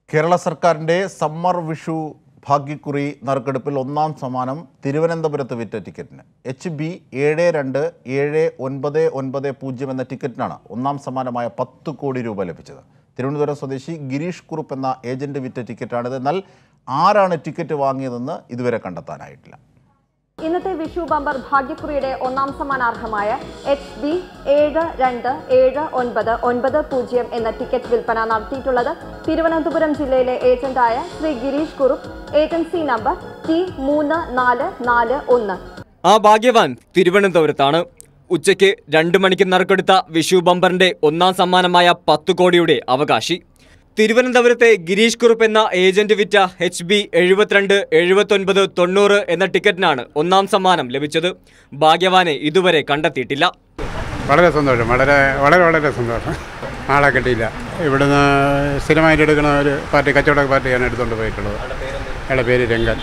കേരള സർക്കാരിൻ്റെ സമ്മർ വിഷു ഭാഗ്യക്കുറി നറുക്കെടുപ്പിൽ ഒന്നാം സമ്മാനം തിരുവനന്തപുരത്ത് വിറ്റ ടിക്കറ്റിന് എച്ച് ബി ഏഴ് രണ്ട് ഏഴ് ഒൻപത് ഒൻപത് പൂജ്യം എന്ന ടിക്കറ്റിനാണ് ഒന്നാം സമ്മാനമായ പത്ത് കോടി രൂപ ലഭിച്ചത് തിരുവനന്തപുരം സ്വദേശി ഗിരീഷ് കുറുപ്പ് എന്ന ഏജന്റ് വിറ്റ ടിക്കറ്റാണിത് എന്നാൽ ആരാണ് ടിക്കറ്റ് വാങ്ങിയതെന്ന് ഇതുവരെ കണ്ടെത്താനായിട്ടില്ല ഇന്നത്തെ വിഷു ബമ്പർ ഭാഗ്യക്കുറിയുടെ ഒന്നാം സമ്മാനാർഹമായ എച്ച് ബി ഏഴ് രണ്ട് ഏഴ് ഒൻപത് ഒൻപത് പൂജ്യം എന്ന ടിക്കറ്റ് വിൽപ്പന നടത്തിയിട്ടുള്ളത് തിരുവനന്തപുരം ജില്ലയിലെ ഏജന്റായ Shri Girish Kurup agency number T മൂന്ന് നാല് നാല് ഒന്ന് ആ ഭാഗ്യവാൻ തിരുവനന്തപുരത്താണ് ഉച്ചയ്ക്ക് രണ്ട് മണിക്ക് നറുക്കെടുത്ത വിഷു ബമ്പറിന്റെ ഒന്നാം സമ്മാനമായ പത്ത് കോടിയുടെ അവകാശി തിരുവനന്തപുരത്തെ ഗിരീഷ് കുറുപ്പ് എന്ന ഏജന്റ് വിറ്റ എച്ച് ബി എഴുപത്തിരണ്ട് എഴുപത്തൊൻപത് തൊണ്ണൂറ് എന്ന ടിക്കറ്റിനാണ് ഒന്നാം സമ്മാനം ലഭിച്ചത് ഭാഗ്യവാനെ ഇതുവരെ കണ്ടെത്തിയിട്ടില്ല വളരെ സന്തോഷം വളരെ വളരെ വളരെ സന്തോഷം ആളെ കിട്ടിയില്ല ഇവിടുന്ന് സ്ഥിരമായിട്ട് എടുക്കുന്ന ഒരു പാർട്ടി കച്ചവട പാർട്ടിയാണ് എടുത്തുകൊണ്ട് പോയിട്ടുള്ളത് അയാളുടെ പേര് രംഗൻ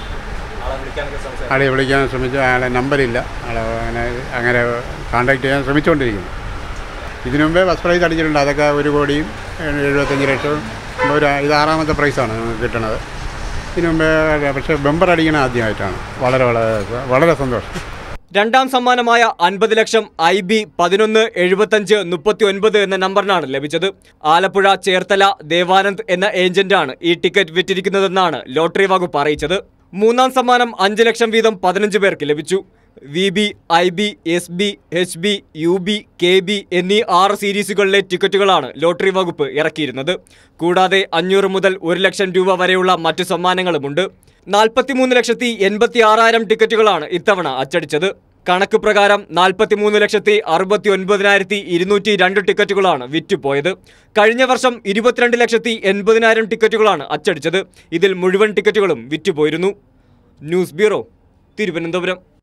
ആളെ വിളിക്കാൻ ശ്രമിച്ചു അയാളെ നമ്പറില്ല ആളെ അങ്ങനെ അങ്ങനെ കോണ്ടാക്ട് ചെയ്യാൻ ശ്രമിച്ചുകൊണ്ടിരിക്കുന്നു ഇതിനു മുമ്പേ ഫസ്റ്റ് പ്രൈസ് അടിച്ചിട്ടുണ്ട് അതൊക്കെ ഒരു കോടിയും എഴുപത്തഞ്ച് ലക്ഷവും ഒരു ഇത് ആറാമത്തെ പ്രൈസാണ് നമുക്ക് കിട്ടണത് ഇതിനു മുമ്പേ പക്ഷേ ബമ്പർ അടിക്കണ ആദ്യമായിട്ടാണ് വളരെ വളരെ വളരെ സന്തോഷം രണ്ടാം സമ്മാനമായ അൻപത് ലക്ഷം ഐ ബി പതിനൊന്ന് എഴുപത്തഞ്ച് മുപ്പത്തി ഒൻപത് എന്ന നമ്പറിനാണ് ലഭിച്ചത് ആലപ്പുഴ ചേർത്തല ദേവാനന്ദ് എന്ന ഏജന്റാണ് ഈ ടിക്കറ്റ് വിറ്റിരിക്കുന്നതെന്നാണ് ലോട്ടറി വകുപ്പ് അറിയിച്ചത് മൂന്നാം സമ്മാനം അഞ്ച് ലക്ഷം വീതം പതിനഞ്ച് പേർക്ക് ലഭിച്ചു V B I B S B H B U B K B എന്നീ ആറ് സീരീസുകളിലെ ടിക്കറ്റുകളാണ് ലോട്ടറി വകുപ്പ് ഇറക്കിയിരുന്നത് കൂടാതെ അഞ്ഞൂറ് മുതൽ ഒരു ലക്ഷം രൂപ വരെയുള്ള മറ്റു സമ്മാനങ്ങളുമുണ്ട് നാൽപ്പത്തിമൂന്ന് ലക്ഷത്തി എൺപത്തി ആറായിരം ടിക്കറ്റുകളാണ് ഇത്തവണ അച്ചടിച്ചത് കണക്ക് പ്രകാരം നാൽപ്പത്തിമൂന്ന് ലക്ഷത്തി അറുപത്തി ഒൻപതിനായിരത്തി ഇരുന്നൂറ്റി രണ്ട് ടിക്കറ്റുകളാണ് വിറ്റുപോയത് കഴിഞ്ഞ വർഷം ഇരുപത്തിരണ്ട് ലക്ഷത്തി എൺപതിനായിരം ടിക്കറ്റുകളാണ് അച്ചടിച്ചത് ഇതിൽ മുഴുവൻ ടിക്കറ്റുകളും വിറ്റുപോയിരുന്നു ന്യൂസ് ബ്യൂറോ തിരുവനന്തപുരം